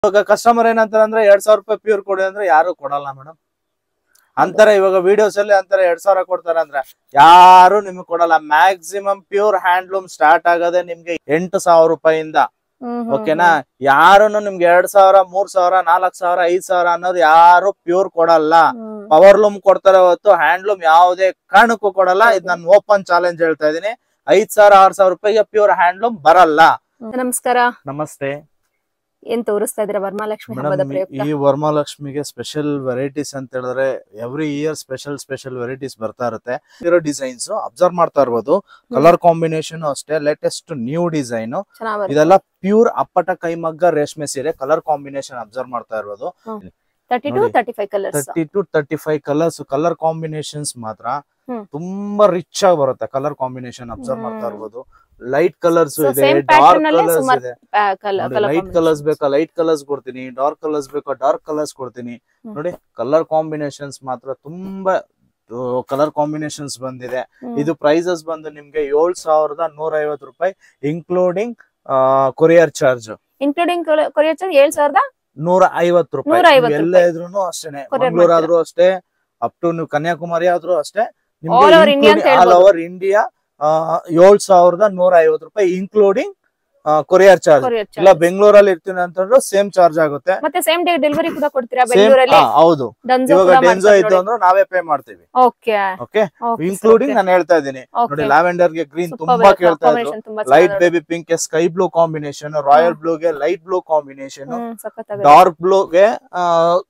ಇವಾಗ ಕಸ್ಟಮರ್ ಏನಂತಾರೆ ಅಂದ್ರೆ ಎರಡ್ ಸಾವಿರ ರೂಪಾಯಿ ಪ್ಯೂರ್ ಕೊಡಿ ಅಂದ್ರೆ ಯಾರು ಕೊಡಲ್ಲ ಮೇಡಮ್ ಅಂತಾರೆ ಇವಾಗ ವಿಡಿಯೋಸ್ ಅಲ್ಲಿ ಅಂತಾರೆ ಎರಡ್ ಸಾವಿರ ಕೊಡ್ತಾರೆ ಅಂದ್ರೆ ಯಾರು ನಿಮ್ಗೆ ಕೊಡಲ್ಲ ಮ್ಯಾಕ್ಸಿಮಮ್ ಪ್ಯೂರ್ ಹ್ಯಾಂಡ್ಲೂಮ್ ಸ್ಟಾರ್ಟ್ ಆಗೋದೇ ನಿಮ್ಗೆ ಎಂಟು ಸಾವಿರ ರೂಪಾಯಿಂದ ಓಕೆನಾ ಯಾರುನು ನಿಮ್ಗೆ ಎರಡ್ ಸಾವಿರ ಮೂರ್ ಸಾವಿರ ನಾಲ್ಕ್ ಸಾವಿರ ಐದ್ ಸಾವಿರ ಅನ್ನೋದು ಯಾರು ಪ್ಯೂರ್ ಕೊಡಲ್ಲ ಪವರ್ ಲೂಮ್ ಕೊಡ್ತಾರೆ ಹೊತ್ತು ಹ್ಯಾಂಡ್ಲೂಮ್ ಯಾವುದೇ ಕಾರಣಕ್ಕೂ ಕೊಡಲ್ಲ ಇದು ನಾನು ಓಪನ್ ಚಾಲೆಂಜ್ ಹೇಳ್ತಾ ಇದೀನಿ ಐದ್ ಸಾವಿರ ಆರ್ ಸಾವಿರ ರೂಪಾಯಿಗೆ ಪ್ಯೂರ್ ಹ್ಯಾಂಡ್ಲೂಮ್ ಬರಲ್ಲ ನಮಸ್ಕಾರ ನಮಸ್ತೆ ಏನ್ ತೋರಿಸ್ತಾ ಇದ್ದೀರಾ ವರಮಹಾಲಕ್ಷ್ಮಿ ಹಬ್ಬದ ಮೇಡಮ್ ಪ್ರಯುಕ್ತ ಈ ವರಮಹಾಲಕ್ಷ್ಮಿಗೆ ಸ್ಪೆಷಲ್ ವೆರೈಟೀಸ್ ಅಂತ ಹೇಳಿದ್ರೆ every year special special varieties ಬರ್ತಾ ಇರುತ್ತೆ ಇರೋ ಡಿಸೈನ್ಸ್ ಅಬ್ಸರ್ವ್ ಮಾಡ್ತಾ ಇರ್ಬೋದು ಕಲರ್ ಕಾಂಬಿನೇಷನ್ ಅಷ್ಟೇ ಲೇಟೆಸ್ಟ್ ನ್ಯೂ ಡಿಸೈನ್ ಚೆನ್ನಾಗಿ ಇದೆಲ್ಲ ಪ್ಯೂರ್ ಅಪ್ಪಟ ಕೈಮಗ್ಗ ರೇಷ್ಮೆ ಸೀರೆ ಕಲರ್ ಕಾಂಬಿನೇಷನ್ ಅಬ್ಸರ್ವ್ ಮಾಡ್ತಾ ಇರ್ಬೋದು ತರ್ಟಿ ಟು ನೋಡಿ. Thirty five colours thirty two thirty five colours colour combinations ಮಾತ್ರ ಹ್ಮ್. ತುಂಬಾ ರಿಚ್ ಆಗಿ ಬರುತ್ತೆ ಕಲರ್ ಕಾಂಬಿನೇಷನ್ ಅಬ್ಸರ್ವ್ ಮಾಡ್ತಾ ಹ್ಮ್. ಇರ್ಬೋದು ಲೈಟ್ ಕಲರ್ಸ್ So, ಇದೆ same ಡಾರ್ಕ್ pattern ಅಲ್ಲೇ ಕಲರ್ಸ್ ಸುಮಾರ್ ಇದೆ ಕಲರ್ ಲೈಟ್ ಕಲರ್ಸ್ ಬೇಕಾ ಲೈಟ್ ಕಲರ್ಸ್ ಕೊಡ್ತೀನಿ ಡಾರ್ಕ್ ಕಲರ್ಸ್ ಬೇಕಾ ಡಾರ್ಕ್ ಕಲರ್ಸ್ ಕೊಡ್ತೀನಿ ಹ್ಮ್. ನೋಡಿ ಕಲರ್ ಕಾಂಬಿನೇಷನ್ಸ್ ಮಾತ್ರ ತುಂಬಾ ಕಲರ್ ಕಾಂಬಿನೇಷನ್ಸ್ ಬಂದಿದೆ ಇದು ಪ್ರೈಸಸ್ ಬಂದು ನಿಮ್ಗೆ ಏಳ್ ಸಾವಿರದ ನೂರ ಐವತ್ತು ರೂಪಾಯಿ including courier charge including courier charge ಏಳ್ ಸಾವಿರದ ನೂರ ಐವತ್ತು ರೂಪಾಯಿ 150 ನೀವು ಎಲ್ಲೇ ಇದ್ರು ಅಷ್ಟೇನೆ Courier ಮಂಗಳೂರು ಆದ್ರೂ ಅಷ್ಟೇ ಅಪ್ ಟು ನೀವು ಕನ್ಯಾಕುಮಾರಿ ಆದ್ರೂ ಅಷ್ಟೇ All over India ಅಂತ ಆಲ್ ಹೇಳ್ಬೋದು. ಓವರ್ ಇಂಡಿಯಾ ಏಳ್ ಸಾವಿರದ ನೂರ ಐವತ್ತು ರೂಪಾಯಿ ಇನ್ಕ್ಲೂಡಿಂಗ್ ಕೊರಿಯರ್ ಚಾರ್ಜ್ ಕೊರಿಯರ್ ಇಲ್ಲ ಚಾರ್ಜ್ ಬೆಂಗಳೂರಲ್ಲಿ ಇರ್ತೀನಿ ಅಂತಂದ್ರೆ ಸೇಮ್ ಚಾರ್ಜ್ ಆಗುತ್ತೆ ಮತ್ತೆ ಸೇಮ್ ಡೇ ಡೆಲಿವರಿ ಕೂಡ ಕೊಡ್ತೀರಾ Same- ಬೆಂಗಳೂರಲ್ಲಿ ಹಾ, ಹೌದು ಡನ್ಸೋ ಇವಾಗ ಡೆನ್ಸೋ ಇತ್ತು ಅಂದ್ರೆ ನಾವೇ ಪೇ ಮಾಡ್ತೀವಿ ಓಕೆ ಓಕೆ ಇನ್ಕ್ಲೂಡಿಂಗ್ ನಾನು ಹೇಳ್ತಾ ಇದ್ದೀನಿ ನೋಡಿ ಲ್ಯಾವೆಂಡರ್ ಗೆ ಗ್ರೀನ್ ತುಂಬಾ ಕೇಳ್ತಾ ಇದ್ರು ಲೈಟ್ ಬೇಬಿ ಪಿಂಕ್ ಗೆ sky blue combination royal blue ಗೆ light blue combination dark blue ಗೆ ಆ,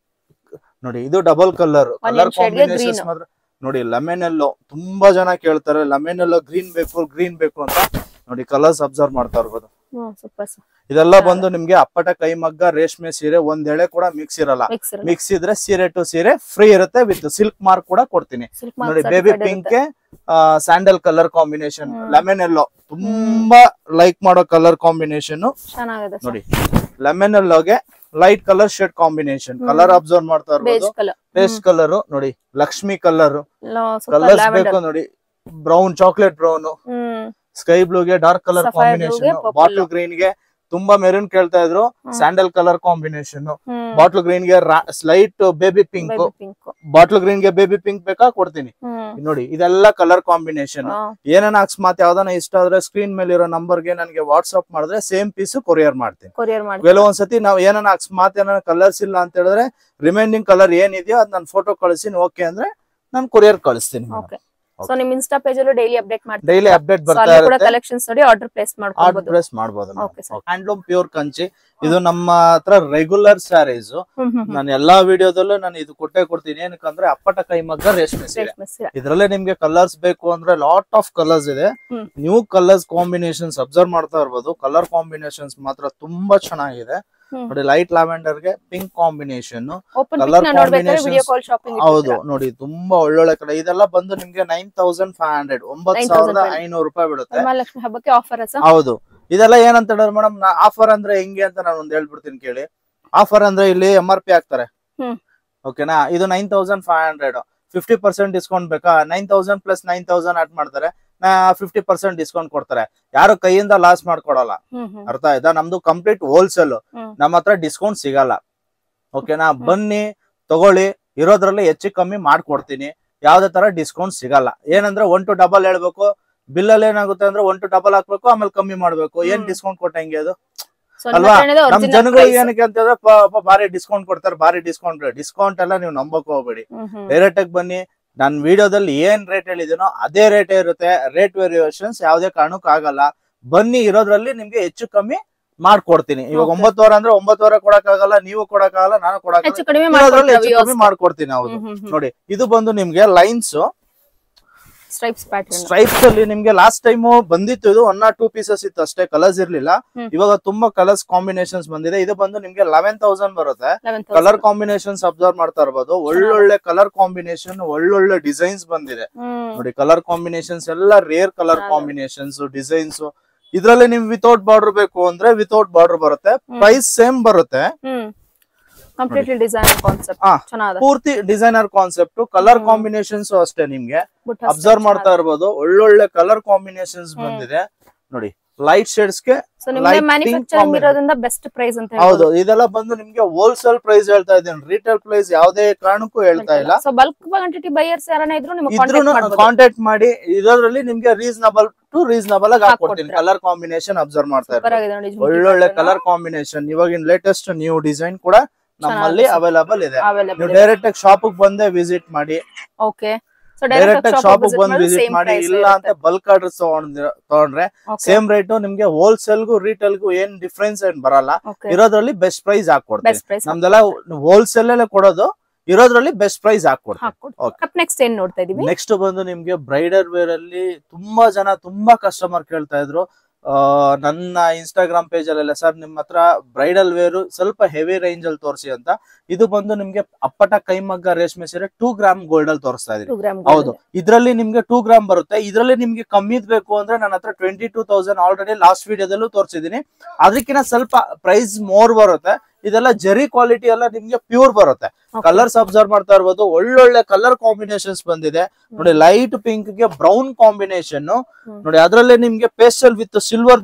ನೋಡಿ ಇದು double colour Onion colour shade ಗೆ ಕಾಂಬಿನೇಷನ್ಸ್ green. ಮಾತ್ರ ನೋಡಿ ಲೆಮನ್ ಎಲ್ಲೋ ತುಂಬಾ ಜನ ಕೇಳ್ತಾರೆ ಲೆಮನ್ ಎಲ್ಲೋ ಗ್ರೀನ್ ಬೇಕು ಗ್ರೀನ್ ಬೇಕು ಅಂತ ನೋಡಿ ಕಲರ್ಸ್ ಅಬ್ಸರ್ವ್ ಮಾಡ್ತಾ ಇರ್ಬೋದು ಸೂಪರ್ ಇದೆಲ್ಲ ಬಂದು ನಿಮ್ಗೆ ಅಪ್ಪಟ ಕೈಮಗ್ಗ ರೇಷ್ಮೆ ಸೀರೆ ಒಂದ್ ಎಳೆ ಕೂಡ ಮಿಕ್ಸ್ ಇರಲ್ಲ ಮಿಕ್ಸ್ ಮಿಕ್ಸ್ ಇದ್ರೆ ಸೀರೆ ಟು ಸೀರೆ ಫ್ರೀ ಇರುತ್ತೆ ವಿತ್ ಸಿಲ್ಕ್ ಮಾರ್ಕ್ ಕೂಡ ಕೊಡ್ತೀನಿ ನೋಡಿ ಬೇಬಿ ಪಿಂಕ್ ಗೆ ಸ್ಯಾಂಡಲ್ ಕಲರ್ ಕಾಂಬಿನೇಷನ್ ಹ್ಮ್. ಲೆಮನ್ ಎಲ್ಲೋ ತುಂಬಾ ಲೈಕ್ ಮಾಡೋ ಕಲರ್ ಕಾಂಬಿನೇಷನ್ ಚೆನ್ನಾಗಿದೆ ನೋಡಿ ಲೆಮನ್ ಎಲ್ಲೋಗೆ ಲೈಟ್ ಕಲರ್ ಶೇಡ್ ಕಾಂಬಿನೇಷನ್ ಹ್ಮ್. ಕಲರ್ ಅಬ್ಸರ್ವ್ ಮಾಡ್ತಾ ಬೇಜ್ ಇರ್ಬೋದು ಕಲರ್ ಪೇಸ್ಟ್ ಕಲರ್ ನೋಡಿ Lakshmi colour super colours lavender ಬೇಕು ನೋಡಿ ಬ್ರೌನ್ ಚಾಕ್ಲೇಟ್ ಬ್ರೌನ್ ಹಮ್ ಸ್ಕೈ ಬ್ಲೂಗೆ dark colour Sapphire blue combination ಗೆ purple. ಬಾಟಲ್ ಗ್ರೀನ್ ಗೆ ತುಂಬಾ ಮೆರೂನ್ ಕೇಳ್ತಾ ಇದ್ರು ಹ್ಮ್. ಸ್ಯಾಂಡಲ್ ಕಲರ್ ಕಾಂಬಿನೇಷನ್ ಹಮ್ ಬಾಟಲ್ ಗ್ರೀನ್ ಗೆ slight baby pink baby pink bottle green ಗೆ ಬೇಬಿ ಪಿಂಕ್ ಬೇಕಾ ಕೊಡ್ತೀನಿ ಹಮ್ ನೋಡಿ ಇದೆಲ್ಲ ಕಲರ್ ಕಾಂಬಿನೇಷನ್ ಏನೇನ ಅಕಸ್ಮಾತ್ ಯಾವ್ದಾನ ಇಷ್ಟ ಆದ್ರೆ ಸ್ಕ್ರೀನ್ ಮೇಲೆ ಇರೋ ನಂಬರ್ ಗೆ ನನಗೆ ವಾಟ್ಸ್ಆಪ್ ಮಾಡಿದ್ರೆ ಸೇಮ್ ಪೀಸ್ ಕೊರಿಯರ್ ಮಾಡ್ತೀನಿ ಕೊರಿಯರ್ ಮಾಡಿ ಕೆಲವೊಂದ್ಸತಿ ನಾವ್ ಏನಾನ ಅಕಸ್ಮಾತ್ ಏನಾನ ಕಲರ್ಸ್ ಇಲ್ಲ ಅಂತ ಹೇಳಿದ್ರೆ ರಿಮೈನಿಂಗ್ ಕಲರ್ ಏನಿದೆಯೋ ಅದ್ ನಾನು ಫೋಟೋ ಕಳಿಸ್ತೀನಿ ಓಕೆ ಅಂದ್ರೆ ನಾನು ಕೊರಿಯರ್ ಕಳಿಸ್ತೀನಿ ಓಕೆ ಸೊ ನಿಮ್ ಇನ್ಸ್ಟಾ ಪೇಜ್ ಅಲ್ಲೂ ಡೈಲಿ ಅಪ್ಡೇಟ್ ಮಾಡ್ತೀರಾ ಡೈಲಿ ಅಪ್ಡೇಟ್ So, ಬರ್ತಾ ಅಲ್ಲಿ ಕೂಡ ಇರುತ್ತೆ ಕಲೆಕ್ಷನ್ಸ್ ನೋಡಿ ಆರ್ಡರ್ ಪ್ಲೇಸ್ ಆರ್ಡರ್ ಮಾಡ್ಕೊಬಹುದು ಪ್ಲೇಸ್ ಮಾಡಬಹುದು Okay, sir. Handloom pure Kanchi ಇದು ನಮ್ಮ ಹತ್ರ ರೆಗ್ಯುಲರ್ ಸ್ಯಾರೀಸ್ ನಾನು ಎಲ್ಲಾ ವಿಡಿಯೋದಲ್ಲೂ ನಾನು ಇದು ಕೊಟ್ಟೆ ಕೊಡ್ತೀನಿ ಏನಕ್ಕಂದ್ರೆ ಅಪ್ಪಟ ಕೈಮಗ್ಗ ರೇಷ್ಮೆ ಸೀರೆ ಇದ್ರಲ್ಲೇ ನಿಮ್ಗೆ ಕಲರ್ಸ್ ಬೇಕು ಅಂದ್ರೆ ಲಾಟ್ ಆಫ್ ಕಲರ್ಸ್ ಇದೆ hmm. New colours combinations observe ಮಾಡ್ತಾ ಇರ್ಬೋದು ಕಲರ್ ಕಾಂಬಿನೇಷನ್ಸ್ ಮಾತ್ರ ತುಂಬಾ ಚೆನ್ನಾಗಿದೆ ಹ್ಮ್. ನೋಡಿ ಲೈಟ್ ಲ್ಯಾವೆಂಡರ್ ಗೆ pink combination open Colour pick ನೋಡ್ಬೇಕಾದ್ರೆ combinations- ವಿಡಿಯೋ ಕಾಲ್ ಶಾಪಿಂಗ್ ಹೌದು ನೋಡಿ ತುಂಬಾ ಒಳ್ಳೊಳ್ಳೆ ಕಲರ್ ಇದೆಲ್ಲ ಬಂದು ನಿಮ್ಗೆ ನೈನ್ ತೌಸಂಡ್ ಫೈವ್ ಹಂಡ್ರೆಡ್ ಒಂಬತ್ 9,500 ಸಾವಿರದ ಐನೂರು ರೂಪಾಯಿ ಬೀಳುತ್ತೆ ವರಮಹಾಲಕ್ಷ್ಮಿ ಹಬ್ಬಕ್ಕೆ ಆಫರ್ ಸರ್ ಹೌದು ಇದೆಲ್ಲ ಏನಂತ ಹೇಳಿದ್ರೆ ಮೇಡಮ್ ಆಫರ್ ಅಂದ್ರೆ ಹೆಂಗೆ ಅಂತ ನಾನು ಒಂದ್ ಹೇಳ್ಬಿಡ್ತೀನಿ ಕೇಳಿ ಆಫರ್ ಅಂದ್ರೆ ಇಲ್ಲಿ ಎಂ ಆರ್ ಪಿ ಹಾಕ್ತಾರೆ ಹ್ಮ್. ಓಕೆನಾ ಇದು nine thousand five hundred fifty percent discount ಬೇಕಾ nine thousand plus nine thousand add ಮಾಡ್ತಾರೆ ಫಿಫ್ಟಿ ಪರ್ಸೆಂಟ್ ಡಿಸ್ಕೌಂಟ್ ಕೊಡ್ತಾರೆ ಯಾರು ಕೈಯಿಂದ ಲಾಸ್ ಮಾಡ್ಕೊಡಲ್ಲ ಹ್ಮ್ ಹ್ಮ್ ಅರ್ಥ ಆಯ್ತಾ ನಮ್ದು ಕಂಪ್ಲೀಟ್ ಹೋಲ್ಸೇಲ್ ಹ್ಮ್. ನಮ್ಮ ಹತ್ರ ಡಿಸ್ಕೌಂಟ್ ಸಿಗಲ್ಲ ಓಕೆನಾ ಬನ್ನಿ ತಗೊಳ್ಳಿ ಇರೋದ್ರಲ್ಲಿ ಹೆಚ್ಚು ಕಮ್ಮಿ ಮಾಡ್ಕೊಡ್ತೀನಿ ಯಾವ್ದೇ ತರ ಡಿಸ್ಕೌಂಟ್ ಸಿಗಲ್ಲ ಏನಂದ್ರೆ ಒನ್ ಟು ಡಬಲ್ ಹೇಳ್ಬೇಕು ಬಿಲ್ ಅಲ್ಲಿ ಏನಾಗುತ್ತೆ ಅಂದ್ರೆ ಒನ್ ಟು ಡಬಲ್ ಹಾಕ್ಬೇಕು ಆಮೇಲೆ ಕಮ್ಮಿ ಮಾಡ್ಬೇಕು ಏನ್ ಹ್ಮ್. ಡಿಸ್ಕೌಂಟ್ ಕೊಟ್ಟಂಗೆ ಅದು ಸೊ ನಿಮ್ಮ ಅಲ್ವಾ? ಹತ್ರನೇ ನಮ್ original ಜನಗಳು price. ಏನಕ್ಕೆ ಅಂತಂದ್ರೆ ಪ- ಪ- ಭಾರಿ ಡಿಸ್ಕೌಂಟ್ ಕೊಡ್ತಾರೆ ಭಾರಿ ಡಿಸ್ಕೌಂಟ್ ಡಿಸ್ಕೌಂಟ್ ಎಲ್ಲ ನೀವು ನಂಬಕ್ ಹೋಗ್ಬೇಡಿ ಹ್ಮ್ ಹ್ಮ್. ಡೈರೆಕ್ಟ್ ಆಗಿ ಬನ್ನಿ ನಾನು ವಿಡಿಯೋದಲ್ಲಿ ಏನ್ ರೇಟ್ ಹೇಳಿದೀನೋ ಅದೇ ರೇಟ್ ಇರುತ್ತೆ ರೇಟ್ ವೇರಿಯೇಷನ್ಸ್ ಯಾವ್ದೇ ಕಾರಣಕ್ಕೂ ಆಗಲ್ಲ ಬನ್ನಿ ಇರೋದ್ರಲ್ಲಿ ನಿಮ್ಗೆ ಹೆಚ್ಚು ಕಮ್ಮಿ ಮಾಡ್ಕೊಡ್ತೀನಿ ಇವಾಗ Okay. ಒಂಬತ್ತುವರೆ ಅಂದ್ರೆ ಒಂಬತ್ತುವರೆ ಕೊಡಕ್ಕಾಗಲ್ಲ ನೀವು ಕೊಡಕ್ಕಾಗಲ್ಲ ನಾನು ಹೆಚ್ಚು ಕೊಡಕ್ಕಾಗಲ್ಲ ಕಡಿಮೆ ಇರೋದ್ರಲ್ಲಿ ಮಾಡ್ಕೊಡ್ತೀರಾ ಹೆಚ್ಚು ಕಮ್ಮಿ ಮಾಡ್ಕೊಡ್ತೀನಿ ಹೌದು ನೋಡಿ ಇದು ಬಂದು ನಿಮ್ಗೆ ಲೈನ್ಸ್ ಸ್ಟ್ರೈಪ್ಸ್ ಪ್ಯಾಟರ್ನ್ ಸ್ಟ್ರೈಪ್ಸ್ ಅಲ್ಲಿ ನಿಮ್ಗೆ ಲಾಸ್ಟ್ ಟೈಮ್ ಬಂದಿತ್ತು ಇದು ಒನ್ ಆರ್ ಟೂ ಪೀಸಸ್ ಇತ್ತು ಅಷ್ಟೇ ಕಲರ್ಸ್ ಇರ್ಲಿಲ್ಲ ಹ್ಮ್. ಇವಾಗ ತುಂಬಾ ಕಲರ್ಸ್ ಕಾಂಬಿನೇಷನ್ಸ್ ಬಂದಿದೆ ಇದು ಬಂದು ನಿಮ್ಗೆ ಲೆವೆನ್ ತೌಸಂಡ್ ಬರುತ್ತೆ ಕಲರ್ ಕಾಂಬಿನೇಷನ್ಸ್ ಅಬ್ಸರ್ವ್ ಮಾಡ್ತಾ ಇರ್ಬೋದು ಒಳ್ಳೊಳ್ಳೆ ಕಲರ್ ಕಾಂಬಿನೇಷನ್ ಒಳ್ಳೊಳ್ಳೆ ಡಿಸೈನ್ಸ್ ಬಂದಿದೆ ನೋಡಿ ಕಲರ್ ಕಾಂಬಿನೇಷನ್ಸ್ ಎಲ್ಲ ರೇರ್ ಕಲರ್ ಹೌದು. ಕಾಂಬಿನೇಷನ್ಸ್ ಡಿಸೈನ್ಸ್ ಇದ್ರಲ್ಲಿ ನಿಮ್ ವಿತೌಟ್ ಬಾರ್ಡರ್ ಬೇಕು ಅಂದ್ರೆ ವಿತೌಟ್ ಬಾರ್ಡರ್ ಬರುತ್ತೆ ಹ್ಮ್. ಪ್ರೈಸ್ ಸೇಮ್ ಬರುತ್ತೆ ಹ್ಮ್ ಕಂಪ್ಲೀಟ್ಲಿ ಡಿಸೈನ್ ಕಾನ್ಸೆಪ್ಟ್ ಹಾ. ಚೆನ್ನಾಗಿದೆ ಪೂರ್ತಿ designer concept colour hmm. Combinations ಅಷ್ಟೇ ನಿಮ್ಗೆ ಬುಟ್ಟ ಅಬ್ಸರ್ವ್ ಮಾಡ್ತಾ ಇರ್ಬೋದು ಒಳ್ಳೊಳ್ಳೆ ಕಲರ್ ಕಾಂಬಿನೇಷನ್ಸ್ ಹ್ಮ್. ಬಂದಿದೆ ನೋಡಿ ಲೈಟ್ ಶೇಡ್ಸ್ ಗೆ ಸೊ ನಿಮ್ಗೆ Lighting ಮ್ಯಾನುಫ್ಯಾಕ್ಚರಿಂಗ್ combination. ಇರೋದ್ರಿಂದ ಬೆಸ್ಟ್ ಪ್ರೈಸ್ ಅಂತ ಹೌದು ಇದೆಲ್ಲ ಬಂದು ನಿಮ್ಗೆ ಹೋಲ್ಸೇಲ್ ಪ್ರೈಸ್ ಹೇಳ್ತಾ ಇದ್ದೇನೆ ರಿಟೇಲ್ ಪ್ರೈಸ್ ಯಾವುದೇ ಕಾರಣಕ್ಕೂ ಹೇಳ್ತಾ ಇಲ್ಲ ಸೊ ಬಲ್ಕ್ ಕ್ವಾಂಟಿಟಿ ಬೈಯರ್ಸ್ ಯಾರನ್ನ ಇದ್ರು ನಿಮ್ಗೆ ಇದ್ರು ಕಾಂಟ್ಯಾಕ್ಟ್ ಮಾಡ್ಬೋದು ಕಾಂಟ್ಯಾಕ್ಟ್ ಮಾಡಿ ಇದರಲ್ಲಿ ನಿಮ್ಗೆ ರೀಸನಬಲ್ ಟು ರೀಸನಬಲ್ ಆಗಿ ಹಾಕೊಡ್ತೀನಿ ಹಾಕ್ಕೊಡ್ತೀರಾ. ಕಲರ್ ಕಾಂಬಿನೇಷನ್ ಅಬ್ಸರ್ವ್ ಮಾಡ್ತಾ ಸೂಪರ್ ಇರ್ಬೋದು ಆಗಿದೆ ನೋಡಿ ಜುಮ್ಕಿ ಒಳ್ಳೊಳ್ಳೆ pattern. ಕಲರ್ ಕಾಂಬಿನೇಷನ್ ಇವಾಗಿನ ಲೇಟೆಸ್ಟ್ ನ್ಯೂ ಡಿಸೈನ್ ಕೂಡ ನಮ್ಮಲ್ಲಿ ಚೆನ್ನಾಗಿದೆ. ಅವೈಲಬಲ್ ಇದೆ Available ನೀವು ಇದೆ. ಡೈರೆಕ್ಟ್ ಆಗಿ ಶಾಪ್ ಬಂದೇ ವಿಸಿಟ್ ಮಾಡಿ ಓಕೆ ಸೊ ಡೈರೆಕ್ಟ್ ಆಗಿ ಶಾಪ್ ಬಂದು ವಿಸಿಟ್ ಮಾಡಿ ಇಲ್ಲ ಅಂತ ಬಲ್ಕ್ ಆರ್ಡರ್ಸ್ ತಗೊಂಡ್ರೆ ಸೇಮ್ ರೇಟ್ ನಿಮ್ಗೆ ಹೋಲ್ಸೇಲ್ ಗೂ ರಿಟೇಲ್ ಗೂ ಏನ್ ಡಿಫ್ರೆನ್ಸ್ ಏನ್ ಬರಲ್ಲ ಇರೋದ್ರಲ್ಲಿ ಬೆಸ್ಟ್ ಪ್ರೈಸ್ ಹಾಕೊಡ್ತೀವಿ ಬೆಸ್ಟ್ ಪ್ರೈಸ್ ನಮ್ದೆಲ್ಲ ಹೋಲ್ಸೇಲ್ ಅಲ್ಲೇ ಕೊಡೋದು ಇರೋದ್ರಲ್ಲಿ ಬೆಸ್ಟ್ ಪ್ರೈಸ್ ಹಾಕೊಡ್ತೀವಿ Okay. ನೆಕ್ಸ್ಟ್ ಏನ್ ನೋಡ್ತಾ ಇದೀವಿ ನೆಕ್ಸ್ಟ್ ಬಂದು ನಿಮ್ಗೆ ಬ್ರೈಡಲ್ ವೇರ್ ಅಲ್ಲಿ ತುಂಬಾ ಜನ ತುಂಬಾ ಕಸ್ಟಮರ್ ಕೇಳ್ತಾ ಇದ್ರು ಆ, ನನ್ನ ಇನ್ಸ್ಟಾಗ್ರಾಮ್ ಪೇಜ್ ಅಲ್ಲೆಲ್ಲ ಸರ್ ನಿಮ್ಮ ಹತ್ರ ಬ್ರೈಡಲ್ ವೇರ್ ಸ್ವಲ್ಪ ಹೆವಿ ರೇಂಜ್ ಅಲ್ಲಿ ತೋರಿಸಿ ಅಂತ ಇದು ಬಂದು ನಿಮ್ಗೆ ಅಪ್ಪಟ ಕೈಮಗ್ಗ ರೇಷ್ಮೆ ಸೀರೆ ಟೂ ಗ್ರಾಮ್ ಗೋಲ್ಡ್ ಅಲ್ಲಿ ತೋರಿಸ್ತಾ ಇದೀನಿ ಟೂ ಗ್ರಾಮ್ ಹೌದು ಇದ್ರಲ್ಲಿ ನಿಮ್ಗೆ ಟೂ ಗ್ರಾಮ್ ಬರುತ್ತೆ ಇದ್ರಲ್ಲಿ ನಿಮ್ಗೆ ಕಮ್ಮಿದ್ ಬೇಕು ಅಂದ್ರೆ ನನ್ನ ಹತ್ರ twenty two thousand already last ವಿಡಿಯೋದಲ್ಲೂ ತೋರಿಸಿದೀನಿ ಅದಕ್ಕಿಂತ ಸ್ವಲ್ಪ ಪ್ರೈಸ್ ಮೋರ್ ಬರುತ್ತೆ ಇದೆಲ್ಲ ಜರಿ ಕ್ವಾಲಿಟಿ ಎಲ್ಲ ನಿಮ್ಗೆ ಪ್ಯೂರ್ ಬರುತ್ತೆ ಕಲರ್ಸ್ ಅಬ್ಸರ್ವ್ ಮಾಡ್ತಾ ಇರ್ಬೋದು ಒಳ್ಳೊಳ್ಳೆ ಕಲರ್ ಕಾಂಬಿನೇಷನ್ಸ್ ಬಂದಿದೆ ನೋಡಿ ಲೈಟ್ ಪಿಂಕ್ ಗೆ ಬ್ರೌನ್ ಕಾಂಬಿನೇಷನ್ ಹ್ಮ್. ನೋಡಿ ಅದ್ರಲ್ಲೇ ನಿಮ್ಗೆ ಪೇಸ್ಟಲ್ ವಿತ್ ಸಿಲ್ವರ್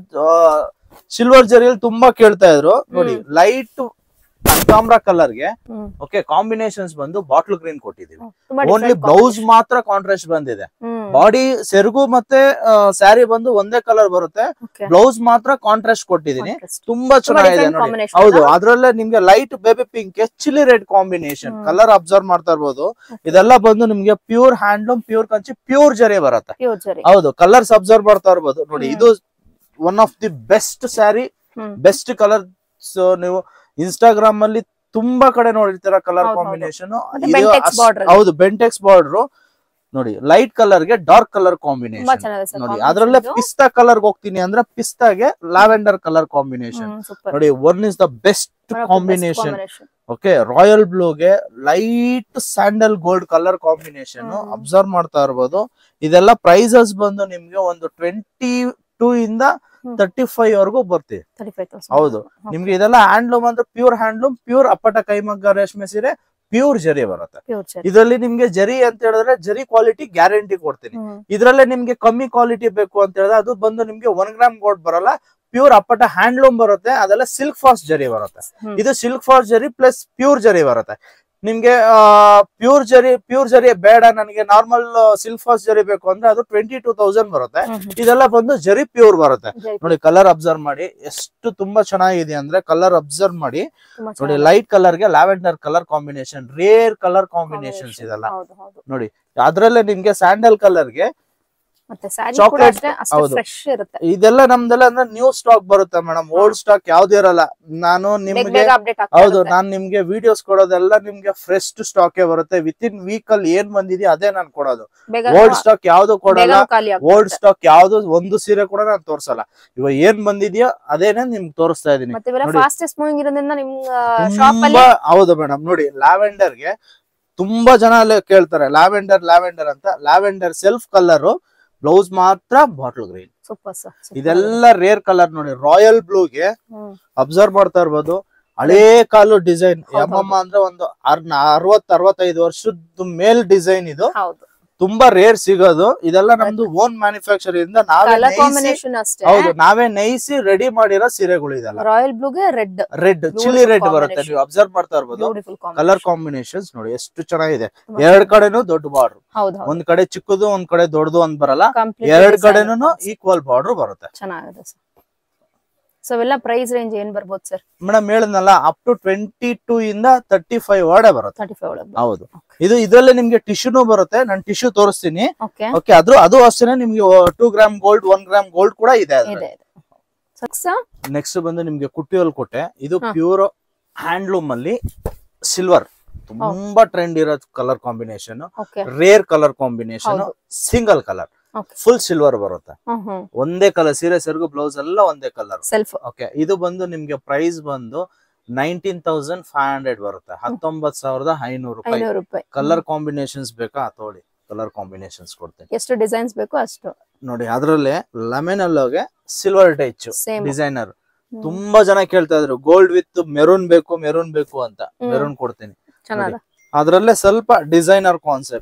ಸಿಲ್ವರ್ ಜರಿಯಲ್ಲಿ ತುಂಬಾ ಕೇಳ್ತಾ ಇದ್ರು ನೋಡಿ ಲೈಟ್ ಕನಕಾಂಬ್ರ ಕಲರ್ ಗೆ ಓಕೆ ಕಾಂಬಿನೇಷನ್ಸ್ ಬಂದು ಬಾಟ್ಲ್ ಗ್ರೀನ್ ಕೊಟ್ಟಿದೀವಿ ಓನ್ಲಿ ಬ್ಲೌಸ್ ಮಾತ್ರ ಕಾಂಟ್ರಾಸ್ಟ್ ಬಂದಿದೆ ಬಾಡಿ ಸೆರಗು ಮತ್ತೆ ಸ್ಯಾರಿ ಬಂದು ಒಂದೇ ಕಲರ್ ಬರುತ್ತೆ ಬ್ಲೌಸ್ ಮಾತ್ರ ಕಾಂಟ್ರಾಸ್ಟ್ ಕೊಟ್ಟಿದೀನಿ ತುಂಬಾ ಚೆನ್ನಾಗಿದೆ different ನೋಡಿ combination ಹೌದು ಅಲ್ಲ? ಅದ್ರಲ್ಲೇ ನಿಮ್ಗೆ light baby pink chilli red combination ಹ್ಮ್. ಕಲರ್ ಅಬ್ಸರ್ವ್ ಮಾಡ್ತಾ ಇರ್ಬೋದು ಇದೆಲ್ಲ ಬಂದು ನಿಮ್ಗೆ pure handloom pure Kanchi pure zari ಬರುತ್ತೆ ಪ್ಯೂರ್ ಜರಿ ಹೌದು ಕಲರ್ಸ್ ಅಬ್ಸರ್ವ್ ಮಾಡ್ತಾ ಇರ್ಬೋದು ನೋಡಿ ಹ್ಮ್. ಇದು one of the best sari hmm. Best colour ನೀವು ಇನ್ಸ್ಟಾಗ್ರಾಮ್ ಅಲ್ಲಿ ತುಂಬಾ ಕಡೆ ನೋಡಿರ್ತೀರ ಕಲರ್ ಹೌದು, ಹೌದು. ಕಾಂಬಿನೇಷನ್ ಮತ್ತೆ Bentex border ಅಲ್ಲಿ. ಹೌದು ಬೆಂಟೆಕ್ಸ್ ಬಾರ್ಡರ್ ನೋಡಿ ಲೈಟ್ ಕಲರ್ ಗೆ ಡಾರ್ಕ್ ಕಲರ್ ತುಂಬಾ ಕಾಂಬಿನೇಷನ್ ಚೆನ್ನಾಗಿದೆ ಸರ್ ನೋಡಿ ಅದ್ರಲ್ಲೇ ಪಿಸ್ತಾ ಕಲರ್ ಹೋಗ್ತೀನಿ ಅಂದ್ರೆ ಪಿಸ್ತಾಗೆ ಲ್ಯಾವೆಂಡರ್ ಕಲರ್ ಕಾಂಬಿನೇಷನ್ ಸೂಪರ್ ನೋಡಿ one is the best combination okay royal ಬ್ಲೂಗೆ light sandal gold colour combination hmm. Observe ಮಾಡ್ತಾ ಇರ್ಬೋದು ಇದೆಲ್ಲ ಪ್ರೈಸಸ್ ಬಂದು ನಿಮ್ಗೆ ಒಂದು ಟ್ವೆಂಟಿ ಟೂ ಇಂದ ಹ್ಮ್. ತರ್ಟಿ ಫೈವ್ ವರೆಗೂ ಬರ್ತೀವಿ ತರ್ಟಿ ಫೈವ್ ತೌಸಂಡ್ ಹೌದು ನಿಮ್ಗೆ ಇದೆಲ್ಲ ಹ್ಯಾಂಡ್ಲೂಮ್ ಅಂದ್ರೆ ಪ್ಯೂರ್ ಹ್ಯಾಂಡ್ಲೂಮ್ ಪ್ಯೂರ್ ಅಪ್ಪಟ ಕೈಮಗ್ಗ ರೇಷ್ಮೆ ಸೀರೆ ಪ್ಯೂರ್ ಜರಿ ಬರುತ್ತೆ ಪ್ಯೂರ್ ಜರಿ ಇದರಲ್ಲಿ ನಿಮ್ಗೆ ಜರಿ ಅಂತ ಹೇಳಿದ್ರೆ ಜರಿ ಕ್ವಾಲಿಟಿ ಗ್ಯಾರಂಟಿ ಕೊಡ್ತೀನಿ ಹ್ಮ್. ಇದ್ರಲ್ಲೇ ನಿಮ್ಗೆ ಕಮ್ಮಿ ಕ್ವಾಲಿಟಿ ಬೇಕು ಅಂತ ಹೇಳಿದ್ರೆ ಅದು ಬಂದು ನಿಮ್ಗೆ ಒನ್ ಗ್ರಾಮ್ ಗೋಲ್ಡ್ ಬರಲ್ಲ ಪ್ಯೂರ್ ಅಪ್ಪಟ ಹ್ಯಾಂಡ್ಲೂಮ್ ಬರುತ್ತೆ ಅದೆಲ್ಲ ಸಿಲ್ಕ್ ಫಾಸ್ಟ್ ಜರಿ ಬರುತ್ತೆ ಹ್ಮ್. ಇದು silk fast zari plus pure zari ಬರುತ್ತೆ ನಿಮ್ಗೆ ಪ್ಯೂರ್ ಜರಿ ಪ್ಯೂರ್ ಜರಿ ಬೇಡ ನನಗೆ ನಾರ್ಮಲ್ ಸಿಲ್ಕ್ ಫಾಸ್ಟ್ ಜರಿ ಬೇಕು ಅಂದ್ರೆ ಅದು ಟ್ವೆಂಟಿ ಟೂ ತೌಸಂಡ್ ಬರುತ್ತೆ ಹ್ಮ್, ಹ್ಮ್. ಇದೆಲ್ಲ ಬಂದು ಜರಿ ಪ್ಯೂರ್ ಬರುತ್ತೆ ಜರಿ ನೋಡಿ ಕಲರ್ ಅಬ್ಸರ್ವ್ ಮಾಡಿ ಎಷ್ಟು ತುಂಬಾ ಚೆನ್ನಾಗಿದೆ ಅಂದ್ರೆ ಕಲರ್ ಅಬ್ಸರ್ವ್ ಮಾಡಿ ತುಂಬಾ ನೋಡಿ ಚೆನ್ನಾಗಿದೆ. ಲೈಟ್ ಕಲರ್ ಗೆ lavender colour combination rare colour combinations Combination. ಇದೆಲ್ಲ ಹೌದು ಹೌದು ನೋಡಿ ಅದ್ರಲ್ಲೇ ನಿಮ್ಗೆ ಸ್ಯಾಂಡಲ್ ಕಲರ್ ಗೆ ಮತ್ತೆ ಸ್ಯಾರಿ ಕೂಡ Chocolate- ಅಷ್ಟೇ ಅಷ್ಟೇ ಹೌದು. ಫ್ರೆಶ್ ಇರುತ್ತೆ ಇದೆಲ್ಲ ನಮ್ದೆಲ್ಲ ಅಂದ್ರೆ ನ್ಯೂ ಸ್ಟಾಕ್ ಬರುತ್ತೆ ಮೇಡಮ್ ಓಲ್ಡ್ ಸ್ಟಾಕ್ ಯಾವ್ದು ಇರಲ್ಲ ನಾನು ಬೇಗ ನಿಮ್ಗೆ ಬೇಗ ಅಪ್ಡೇಟ್ ಹೌದು ನಾನ್ ನಿಮ್ಗೆ ವಿಡಿಯೋಸ್ ಕೊಡೋದೆಲ್ಲ ನಿಮ್ಗೆ ಫ್ರೆಶ್ ಸ್ಟಾಕ್ ಬರುತ್ತೆ ವಿತ್ ಇನ್ ವೀಕ್ ಅಲ್ಲಿ ಏನ್ ಬಂದಿದೆಯೋ ಅದೇ ನಾನು ಕೊಡೋದು ಬೇಗ ಓಲ್ಡ್ ಸ್ಟಾಕ್ ಯಾವ್ದು ಕೊಡಲ್ಲ ಬೇಗ ಖಾಲಿ ಓಲ್ಡ್ ಆಗುತ್ತೆ ಸ್ಟಾಕ್ ಯಾವ್ದು ಒಂದು ಸೀರೆ ಕೂಡ ನಾನು ತೋರ್ಸಲ್ಲ ಇವಾಗ ಏನ್ ಬಂದಿದ್ಯೋ ಅದೇನೆ ನಿಮ್ಗೆ ತೋರಿಸ್ತಾ ಇದೀನಿ ಮತ್ತೆ ಇವೆಲ್ಲ ನೋಡಿ. ಫಾಸ್ಟೆಸ್ಟ್ ಮೂವಿಂಗ್ ಇರೋದ್ರಿಂದ ನಿಮ್ ಶಾಪ್ ಅಲ್ಲಿ ತುಂಬಾ ಹೌದು ಮೇಡಮ್ ನೋಡಿ ಲ್ಯಾವೆಂಡರ್ ಗೆ ತುಂಬಾ ಜನ ಅಲ್ಲೇ ಕೇಳ್ತಾರೆ ಲ್ಯಾವೆಂಡರ್ ಲ್ಯಾವೆಂಡರ್ ಅಂತ ಲ್ಯಾವೆಂಡರ್ ಸೆಲ್ಫ್ ಕಲರ್ ಬ್ಲೌಸ್ ಮಾತ್ರ ಬಾಟ್ಲ್ ಗ್ರೀನ್ ಸೂಪರ್ ಸರ್ ಇದೆಲ್ಲ ರೇರ್ ಕಲರ್ ನೋಡಿ ರಾಯಲ್ ಬ್ಲೂಗೆ ಅಬ್ಸರ್ವ್ ಮಾಡ್ತಾ ಇರ್ಬೋದು ಹಳೇ ಕಾಲು ಡಿಸೈನ್ ಹೌದು, ಎಮ್ಮಮ್ಮ ಅಂದ್ರೆ ಒಂದು ಅರವತ್ ಅರವತ್ತೈದು ವರ್ಷದ ಮೇಲ್ ಡಿಸೈನ್ ಇದು ಹೌದು ತುಂಬಾ ರೇರ್ ಸಿಗೋದು ಇದೆಲ್ಲ ನಮ್ದು ಓನ್ ಮ್ಯಾನುಫ್ಯಾಕ್ಚರ್ ಇಂದ ನಾವೇ ಕಲರ್ ನೈಸಿ ಕಾಂಬಿನೇಷನ್ ಅಷ್ಟೇ ಹೌದು ನಾವೇ ನೈಸಿ ರೆಡಿ ಮಾಡಿರೋ ಸೀರೆಗಳು ಇದೆಲ್ಲ ರಾಯಲ್ ಬ್ಲೂಗೆ red red chilli Beautiful red ಬರುತ್ತೆ combination. ನೀವು ಅಬ್ಸರ್ವ್ ಮಾಡ್ತಾ ಇರ್ಬೋದು ಬ್ಯೂಟಿಫುಲ್ ಕಲರ್ ಕಾಂಬಿನೇಷನ್ಸ್ ನೋಡಿ ಎಷ್ಟು ಚೆನ್ನಾಗಿದೆ ಎರಡ್ ಕಡೆನೂ ದೊಡ್ಡ ಬಾರ್ಡರ್ ಹೌದು ಹೌದು ಒಂದ್ ಕಡೆ ಚಿಕ್ಕದು ಒಂದ್ ಕಡೆ ದೊಡ್ಡದು ಅಂತ ಬರಲ್ಲ ಕಂಪ್ಲೀಟ್ ಎರಡ್ ಕಡೆನೂ ಈಕ್ವಲ್ ಬಾರ್ಡರ್ ಬರುತ್ತೆ ಚೆನ್ನಾಗಿದೆ ಸರ್ ಸೊ ಅವೆಲ್ಲ ಪ್ರೈಸ್ ರೇಂಜ್ ಏನ್ ಬರ್ಬೋದು ಸರ್ ಮೇಡಮ್ ಹೇಳಿದ್ನಲ್ಲ ಅಪ್ ಟು ಟ್ವೆಂಟಿ ಟೂ ಇಂದ ತರ್ಟಿ ಫೈವ್ ವರ್ಡೆ ಬರುತ್ತೆ ತರ್ಟಿ ಫೈವ್ ಒಳಗೆ ಹೌದು ಇದು ಇದ್ರಲ್ಲೇ ನಿಮ್ಗೆ ಟಿಶ್ಯೂನು ಬರುತ್ತೆ ನಾನು ಟಿಶ್ಯೂ ತೋರಿಸ್ತೀನಿ ಓಕೆ ಓಕೆ ಅದು ಅದು ಅಷ್ಟೇ ನಿಮ್ಗೆ two gram gold one gram gold ಕೂಡ ಇದೆ ಇದೆ ಇದೆ ಸಕ್ಸ ನೆಕ್ಸ್ಟ್ ಬಂದು ನಿಮ್ಗೆ ಕುಟ್ಟಿಯೋಲ್ ಕೊಟ್ಟೆ ಇದು ಹಾ. ಪ್ಯೂರ್ ಹ್ಯಾಂಡ್ಲೂಮ್ ಅಲ್ಲಿ ಸಿಲ್ವರ್ ತುಂಬಾ ಟ್ರೆಂಡ್ ಇರೋ colour combination okay rare colour combination ಹೌದು. Single colour okay full silver ಬರುತ್ತೆ ಹ್ಮ್ ಹ್ಮ್ ಒಂದೇ ಕಲರ್ ಸೀರೆ ಸೆರಗು ಬ್ಲೌಸ್ ಎಲ್ಲ ಒಂದೇ ಕಲರ್ ಸೆಲ್ಫ್ ಓಕೆ ಇದು ಬಂದು ನಿಮ್ಗೆ ಪ್ರೈಸ್ ಬಂದು ನೈನ್ಟೀನ್ ತೌಸಂಡ್ ಫೈವ್ ಹಂಡ್ರೆಡ್ ಬರುತ್ತೆ ಹತ್ತೊಂಬತ್ ಸಾವಿರದ ಐನೂರು ರೂಪಾಯಿ ಐನೂರು ರೂಪಾಯಿ ಕಲರ್ ಕಾಂಬಿನೇಷನ್ಸ್ ಬೇಕಾ ತಗೊಳ್ಳಿ ಕಲರ್ ಕಾಂಬಿನೇಷನ್ಸ್ ಕೊಡ್ತೀನಿ ಎಷ್ಟು ಡಿಸೈನ್ಸ್ ಬೇಕು ಅಷ್ಟು ನೋಡಿ ಅದ್ರಲ್ಲೇ ಲೆಮನ್ ಅಲ್ಲೋಗೆ ಸಿಲ್ವರ್ ಟಚ್ ಸೇಮ್ ಡಿಸೈನರ್ ತುಂಬಾ ಜನ ಕೇಳ್ತಾ ಇದ್ರು ಗೋಲ್ಡ್ ವಿತ್ ಮೆರೂನ್ ಬೇಕು ಮೆರೂನ್ ಬೇಕು ಅಂತ ಹ್ಮ್. ಮೆರೂನ್ ಕೊಡ್ತೀನಿ ಚೆನ್ನಾಗಿದೆ ಅದ್ರಲ್ಲೇ ಸ್ವಲ್ಪ ಡಿಸೈನರ್ ಕಾನ್ಸೆಪ್ಟ್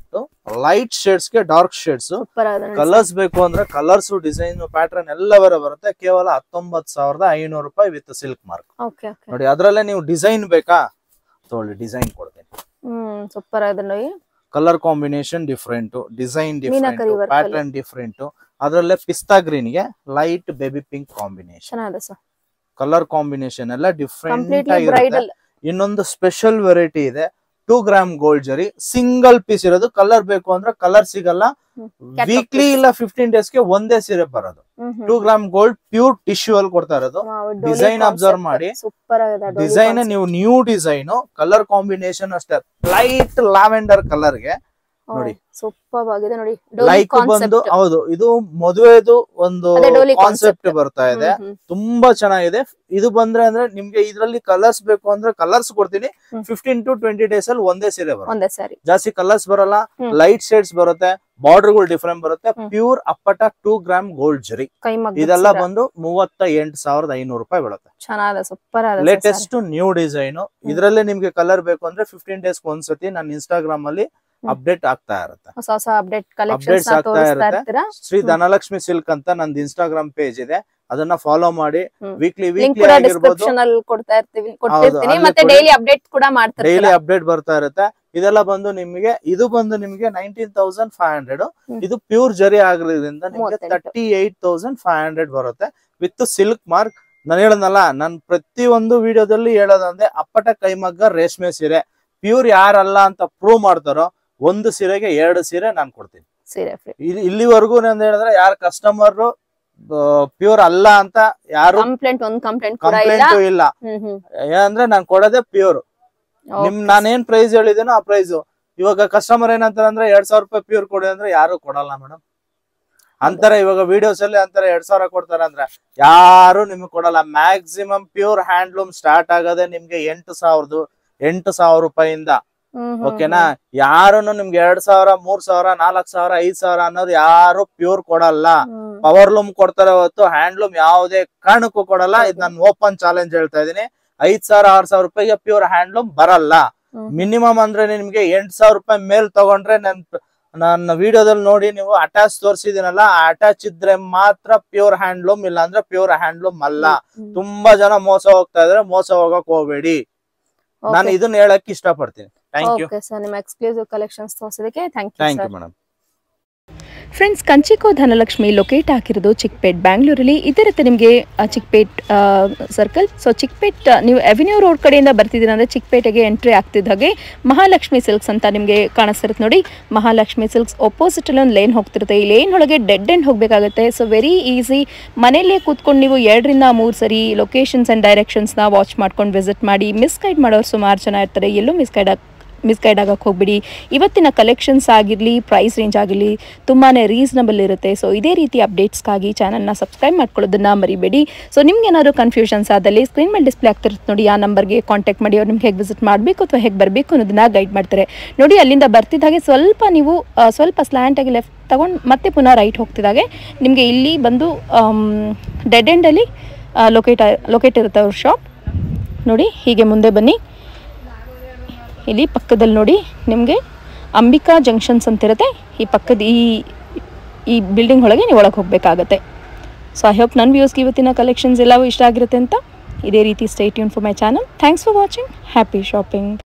ಲೈಟ್ ಶೇಡ್ಸ್ ಗೆ ಡಾರ್ಕ್ ಶೇಡ್ಸ್ ಸೂಪರ್ ಆಗಿದೆ ನೋಡಿ ಕಲರ್ಸ್ ಬೇಕು ಅಂದ್ರೆ ಕಲರ್ಸ್ ಡಿಸೈನ್ ಪ್ಯಾಟರ್ನ್ ಎಲ್ಲ ಬೇರೆ ಬರುತ್ತೆ ಕೇವಲ ಹತ್ತೊಂಬತ್ ಸಾವಿರದ ಐನೂರು ರೂಪಾಯಿ with silk mark okay okay ನೋಡಿ ಅದ್ರಲ್ಲೇ ನೀವು ಡಿಸೈನ್ ಬೇಕಾ ತಗೊಳ್ಳಿ ಡಿಸೈನ್ ಕೊಡ್ತೀನಿ ಹ್ಮ್ ಸೂಪರ್ ಆಗಿದೆ ನೋಡಿ colour combination different design meenakari different work pattern different ಅದ್ರಲ್ಲೇ ಪಿಸ್ತಾ ಗ್ರೀನ್ ಗೆ ಲೈಟ್ ಬೇಬಿ ಪಿಂಕ್ ಕಾಂಬಿನೇಷನ್ ಚೆನ್ನಾಗಿದೆ ಸರ್ ಕಲರ್ ಕಾಂಬಿನೇಷನ್ ಎಲ್ಲ ಡಿಫ್ರೆಂಟ್ ಕಂಪ್ಲೀಟ್ಲಿ ಆಗಿರುತ್ತೆ ಬ್ರೈಡಲ್ ಇನ್ನೊಂದು ಸ್ಪೆಷಲ್ ವೆರೈಟಿ ಇದೆ two gram gold zari single piece ಇರೋದು ಕಲರ್ ಬೇಕು ಅಂದ್ರೆ ಕಲರ್ ಸಿಗಲ್ಲ ಹ್ಮ್. Cat weekly piece. ಇಲ್ಲ ಫಿಫ್ಟೀನ್ ಡೇಸ್ ಗೆ ಒಂದೇ ಸೀರೆ ಬರೋದು two gram gold pure tissue ಅಲ್ಲಿ ಕೊಡ್ತಾ ಇರೋದು design observe ಮಾಡಿ. ಸೂಪರ್ ಆಗಿದೆ ಡೋಲಿ ಡಿಸೈನ್ concept. ನೀವು ನ್ಯೂ ಡಿಸೈನ್ ಕಲರ್ ಕಾಂಬಿನೇಷನ್ ಅಷ್ಟೇ ಲೈಟ್ ಲ್ಯಾವೆಂಡರ್ ಕಲರ್ ಗೆ ಓ, ನೋಡಿ. ಸೂಪರ್ ಆಗಿದೆ ನೋಡಿ ಡೋಲಿ ಲೈಕ್ ಬಂದು ಕಾನ್ಸೆಪ್ಟ್ ಹೌದು ಇದು ಮದುವೆದು ಒಂದು ಅದೇ ಡೋಲಿ ಕಾನ್ಸೆಪ್ಟ್ concept. ಬರ್ತಾ ಇದೆ ತುಂಬಾ ಚೆನ್ನಾಗಿದೆ ಇದು ಬಂದ್ರೆ ಅಂದ್ರೆ ನಿಮ್ಗೆ ಇದ್ರಲ್ಲಿ ಕಲರ್ಸ್ ಬೇಕು ಅಂದ್ರೆ ಕಲರ್ಸ್ ಕೊಡ್ತೀನಿ hmm. Fifteen to twenty days ಅಲ್ಲಿ ಒಂದೇ ಸೀರೆ ಬರುತ್ತೆ ಒಂದೇ ಸಾರಿ ಜಾಸ್ತಿ ಕಲರ್ಸ್ ಬರಲ್ಲ ಹ್ಮ್. ಲೈಟ್ ಶೇಡ್ಸ್ ಬರುತ್ತೆ ಬಾರ್ಡರ್ಗಳು ಡಿಫ್ರೆಂಟ್ ಬರುತ್ತೆ ಹ್ಮ್. ಪ್ಯೂರ್ ಅಪ್ಪಟ ಟೂ ಗ್ರಾಮ್ ಗೋಲ್ಡ್ ಜರಿ ಕೈ ಮಗ್ಗದ ಇದೆಲ್ಲ ಸೀರೆ. ಬಂದು ಮೂವತ್ತ ಎಂಟು ಸಾವಿರದ ಐನೂರು ರೂಪಾಯಿ ಬೀಳುತ್ತೆ ಚೆನ್ನಾಗಿದೆ ಸೂಪರ್ ಆಗಿದೆ ಲೇಟೆಸ್ಟ್ ನ್ಯೂ ಡಿಸೈನ್ ಇದ್ರಲ್ಲೇ ನಿಮ್ಗೆ ಕಲರ್ ಬೇಕು ಅಂದ್ರೆ ಫಿಫ್ಟೀನ್ ಡೇಸ್ ಒಂದ್ಸತಿ ನನ್ನ ಇನ್ಸ್ಟಾಗ್ರಾಮ್ ಅಲ್ಲಿ ಹ್ಮ್. ಅಪ್ಡೇಟ್ ಆಗ್ತಾ ಇರುತ್ತೆ ಹೊಸ ಹೊಸ ಅಪ್ಡೇಟ್ ಕಲೆಕ್ಷನ್ಸ್ Updates ಆಗ್ತಾ ತೋರಿಸ್ತಾ ಇರುತ್ತೆ. ಇರ್ತೀರಾ ಶ್ರೀ ಹ್ಮ್. ಧನಲಕ್ಷ್ಮಿ ಸಿಲ್ಕ್ ಅಂತ ನಂದು ಇನ್ಸ್ಟಾಗ್ರಾಮ್ ಪೇಜ್ ಇದೆ ಅದನ್ನ ಫಾಲೋ ಮಾಡಿ ಹ್ಮ್. ವೀಕ್ಲಿ ಲಿಂಕ್ ವೀಕ್ಲಿ ಕೂಡ ಆಗಿರ್ಬೋದು ಡಿಸ್ಕ್ರಿಪ್ಷನ್ ಅಲ್ಲಿ ಕೊಡ್ತಾ ಇರ್ತೀವಿ ಕೊಟ್ಟಿರ್ತೀನಿ ಅಲ್ಲಿ ಮತ್ತೆ ಕೊಡಿ. ಡೈಲಿ ಅಪ್ಡೇಟ್ ಕೂಡ ಮಾಡ್ತಾರೆ ಡೈಲಿ ಅಪ್ಡೇಟ್ ಬರ್ತಾ ಇರುತ್ತೆ ಇದೆಲ್ಲ ಬಂದು ನಿಮಗೆ ಇದು ಬಂದು ನಿಮಗೆ nineteen thousand five hundred hmm. ಇದು ಪ್ಯೂರ್ ಜರಿ ಆಗಿರೋದ್ರಿಂದ ನಿಮಗೆ ಮೂವತ್ತೆಂಟು. Thirty eight thousand five hundred ಬರುತ್ತೆ ವಿತ್ ಸಿಲ್ಕ್ ಮಾರ್ಕ್ ನಾನು ಹೇಳದ್ನಲ್ಲ ನಾನು ಪ್ರತಿ ಒಂದು ವಿಡಿಯೋದಲ್ಲಿ ಹೇಳೋದಂದ್ರೆ ಅಪ್ಪಟ ಕೈಮಗ್ಗ ರೇಷ್ಮೆ ಸೀರೆ ಪ್ಯೂರ್ ಯಾರಲ್ಲ ಅಂತ ಪ್ರೂವ್ ಮಾಡ್ತಾರೋ ಒಂದು ಸೀರೆಗೆ ಎರಡು ಸೀರೆ ನಾನು ಕೊಡ್ತೀನಿ ಸೀರೆ ಫ್ರೀ ಇಲ್ಲಿ ಇಲ್ಲಿವರೆಗೂ ನಾನು ಹೇಳಿದ್ರೆ ಯಾರ ಕಸ್ಟಮರ್ ಪ್ಯೂರ್ ಅಲ್ಲ ಅಂತ ಯಾರು ಕಂಪ್ಲೇಂಟ್ ಒಂದ್ ಕಂಪ್ಲೇಂಟ್ ಕೂಡ ಇಲ್ಲ ಕಂಪ್ಲೇಂಟ್ ಇಲ್ಲ ಹ್ಮ್ ಹ್ಮ್ ಏನಂದ್ರೆ ನಾನು ಕೊಡೋದೇ ಪ್ಯೂರ್ ನಿಮ್ Okay. ನಾನೇನ್ ಪ್ರೈಸ್ ಹೇಳಿದೇನೋ ಆ ಪ್ರೈಸ್ ಇವಾಗ ಕಸ್ಟಮರ್ ಏನಂತಾರೆ ಅಂದ್ರೆ ಎರಡ್ ಸಾವಿರ ರೂಪಾಯಿ ಪ್ಯೂರ್ ಕೊಡಿ ಅಂದ್ರೆ ಯಾರು ಕೊಡಲ್ಲ ಮೇಡಮ್ ಅಂತಾರೆ ಇವಾಗ ವಿಡಿಯೋಸ್ ಅಲ್ಲಿ ಅಂತಾರೆ ಎರಡ್ ಸಾವಿರ ಕೊಡ್ತಾರೆ ಅಂದ್ರೆ ಯಾರು ನಿಮ್ಗೆ ಕೊಡಲ್ಲ ಮ್ಯಾಕ್ಸಿಮಮ್ ಪ್ಯೂರ್ ಹ್ಯಾಂಡ್ಲೂಮ್ ಸ್ಟಾರ್ಟ್ ಆಗೋದೇ ನಿಮ್ಗೆ ಎಂಟು ಸಾವಿರದು ಎಂಟು ಸಾವಿರ ರೂಪಾಯಿಂದ ಹ್ಮ್ ಹ್ಮ್ ಓಕೆನಾ ಯಾರುನು ನಿಮ್ಗೆ ಎರಡ್ ಸಾವಿರ ಮೂರ್ ಸಾವಿರ ನಾಲ್ಕ್ ಸಾವಿರ ಐದ್ ಸಾವಿರ ಅನ್ನೋದು ಯಾರು ಪ್ಯೂರ್ ಕೊಡಲ್ಲ ಹ್ಮ್. ಪವರ್ ಲೂಮ್ ಕೊಡ್ತಾರೆ ಹೊತ್ತು ಹ್ಯಾಂಡ್ಲೂಮ್ ಯಾವುದೇ ಕಾರಣಕ್ಕೂ ಕೊಡಲ್ಲ ಇದು ನಾನು ಓಪನ್ ಚಾಲೆಂಜ್ ಹೇಳ್ತಾ ಇದೀನಿ ಐದ್ ಸಾವಿರ ಆರ್ ಸಾವಿರ ರೂಪಾಯಿಗೆ ಪ್ಯೂರ್ ಹ್ಯಾಂಡ್ಲೂಮ್ ಬರಲ್ಲ ಹ್ಮ್. ಮಿನಿಮಮ್ ಅಂದ್ರೆ ನಿಮ್ಗೆ ಎಂಟ್ ಸಾವಿರ ರೂಪಾಯಿ ಮೇಲ್ ತಗೊಂಡ್ರೆ ನನ್ ನನ್ನ ವಿಡಿಯೋದಲ್ಲಿ ನೋಡಿ ನೀವು ಅಟ್ಯಾಚ್ ತೋರಿಸಿದಿನಲ್ಲ ಆ ಅಟ್ಯಾಚ್ ಇದ್ರೆ ಮಾತ್ರ ಪ್ಯೂರ್ ಹ್ಯಾಂಡ್ಲೂಮ್ ಇಲ್ಲ ಅಂದ್ರೆ ಪ್ಯೂರ್ ಹ್ಯಾಂಡ್ಲೂಮ್ ಅಲ್ಲ ಹ್ಮ್. ತುಂಬಾ ಜನ ಮೋಸ ಹೋಗ್ತಾ ಇದ್ರೆ ಮೋಸ ಹೋಗಕ್ ಹೋಗ್ಬೇಡಿ ನಾನು Okay. ಇದನ್ನ ಹೇಳಕ್ ಇಷ್ಟಪಡ್ತೀನಿ ಥ್ಯಾಂಕ್ ಯು ಓಕೆ ಸರ್ ನಿಮ್ಮ ಎಕ್ಸ್ಕ್ಲೂಸಿವ್ ಕಲೆಕ್ಷನ್ಸ್ ತೋರಿಸೋದಕ್ಕೆ thank you thank sir you madam friends ಕಂಚಿಕೋ ಧನಲಕ್ಷ್ಮಿ ಲೊಕೇಟ್ ಆಗಿರೋದು ಚಿಕ್ಪೇಟ್ ಬ್ಯಾಂಗ್ಳೂರಲ್ಲಿ ಇದಿರುತ್ತೆ ನಿಮಗೆ ಚಿಕ್ಪೇಟ್ ಸರ್ಕಲ್ ಸೊ ಚಿಕ್ಪೇಟ್ ಆ, ನೀವು ಅವೆನ್ಯೂ ರೋಡ್ ಕಡೆಯಿಂದ ಬರ್ತಿದ್ದೀರ ಅಂದರೆ ಚಿಕ್ಪೇಟೆಗೆ ಎಂಟ್ರಿ ಆಗ್ತಿದ್ದ ಹಾಗೆ ಮಹಾಲಕ್ಷ್ಮಿ ಸಿಲ್ಕ್ಸ್ ಅಂತ ನಿಮಗೆ ಕಾಣಿಸ್ತಿರುತ್ತೆ ನೋಡಿ ಮಹಾಲಕ್ಷ್ಮಿ ಸಿಲ್ಕ್ಸ್ ಒಪೋಸಿಟಲ್ಲಿ ಒಂದು ಲೇನ್ ಹೋಗ್ತಿರುತ್ತೆ ಈ ಲೇನ್ ಒಳಗೆ ಡೆಡ್ ಎಂಡ್ ಹೋಗಬೇಕಾಗುತ್ತೆ ಸೊ ವೆರಿ ಈಸಿ ಮನೆಯಲ್ಲೇ ಕೂತ್ಕೊಂಡು ನೀವು ಎರಡರಿಂದ ಮೂರು ಸರಿ ಲೊಕೇಶನ್ಸ್ ಆ್ಯಂಡ್ ಡೈರೆಕ್ಷನ್ಸ್ನ ವಾಚ್ ಮಾಡ್ಕೊಂಡು ವಿಸಿಟ್ ಮಾಡಿ ಮಿಸ್ಗೈಡ್ ಮಾಡೋರು ಸುಮಾರು ಜನ ಇರ್ತಾರೆ ಎಲ್ಲೂ ಮಿಸ್ಗೈಡ್ ಆಗಿ ಮಿಸ್ಗೈಡ್ ಆಗಕ್ಕೆ ಹೋಗ್ಬಿಡಿ ಇವತ್ತಿನ ಕಲೆಕ್ಷನ್ಸ್ ಆಗಿರಲಿ ಪ್ರೈಸ್ ರೇಂಜ್ ಆಗಿರಲಿ ತುಂಬಾ ರೀಸನಬಲ್ ಇರುತ್ತೆ ಸೊ ಇದೇ ರೀತಿ ಅಪ್ಡೇಟ್ಸ್ಗಾಗಿ ಚಾನಲ್ನ ಸಬ್ಸ್ಕ್ರೈಬ್ ಮಾಡ್ಕೊಳ್ಳೋದನ್ನ ಮರಿಬೇಡಿ ಸೊ ನಿಮ್ಗೆ ಏನಾದರೂ ಕನ್ಫ್ಯೂಷನ್ಸ್ ಆದಲ್ಲಿ ಸ್ಕ್ರೀನ್ ಮೇಲೆ ಡಿಸ್ಪ್ಲೇ ಆಗ್ತಿರುತ್ತೆ ನೋಡಿ ಆ ನಂಬರ್ಗೆ ಕಾಂಟ್ಯಾಕ್ಟ್ ಮಾಡಿ ಅವ್ರು ನಿಮ್ಗೆ ಹೇಗೆ ವಿಸಿಟ್ ಮಾಡಬೇಕು ಅಥವಾ ಹೇಗೆ ಬರಬೇಕು ಅನ್ನೋದನ್ನ ಗೈಡ್ ಮಾಡ್ತಾರೆ ನೋಡಿ ಅಲ್ಲಿಂದ ಬರ್ತಿದ್ದ ಹಾಗೆ ಸ್ವಲ್ಪ ನೀವು ಆ, ಸ್ವಲ್ಪ ಸ್ಲ್ಯಾಂಟಾಗಿ ಲೆಫ್ಟ್ ತಗೊಂಡು ಮತ್ತೆ ಪುನಃ ರೈಟ್ ಹೋಗ್ತಿದ್ದಾಗೆ ನಿಮಗೆ ಇಲ್ಲಿ ಬಂದು ಡೆಡ್ ಎಂಡಲ್ಲಿ ಲೊಕೇಟ್ ಲೊಕೇಟ್ ಇರುತ್ತೆ ಅವ್ರ ಶಾಪ್ ನೋಡಿ ಹೀಗೆ ಮುಂದೆ ಬನ್ನಿ ಇಲ್ಲಿ ಪಕ್ಕದಲ್ಲಿ ನೋಡಿ ನಿಮಗೆ ಅಂಬಿಕಾ ಜಂಕ್ಷನ್ಸ್ ಅಂತಿರುತ್ತೆ ಈ ಪಕ್ಕದ ಈ ಈ ಬಿಲ್ಡಿಂಗ್ ಒಳಗೆ ನೀವು ಒಳಗೆ ಹೋಗಬೇಕಾಗತ್ತೆ ಸೊ ಐ ಹೋಪ್ ನನ್ನ ವ್ಯೂಸ್ಗೆ ಇವತ್ತಿನ ಕಲೆಕ್ಷನ್ಸ್ ಎಲ್ಲವೂ ಇಷ್ಟ ಆಗಿರುತ್ತೆ ಅಂತ ಇದೇ ರೀತಿ ಸ್ಟೇಟ್ ಯೂನ್ for my channel thanks for watching happy shopping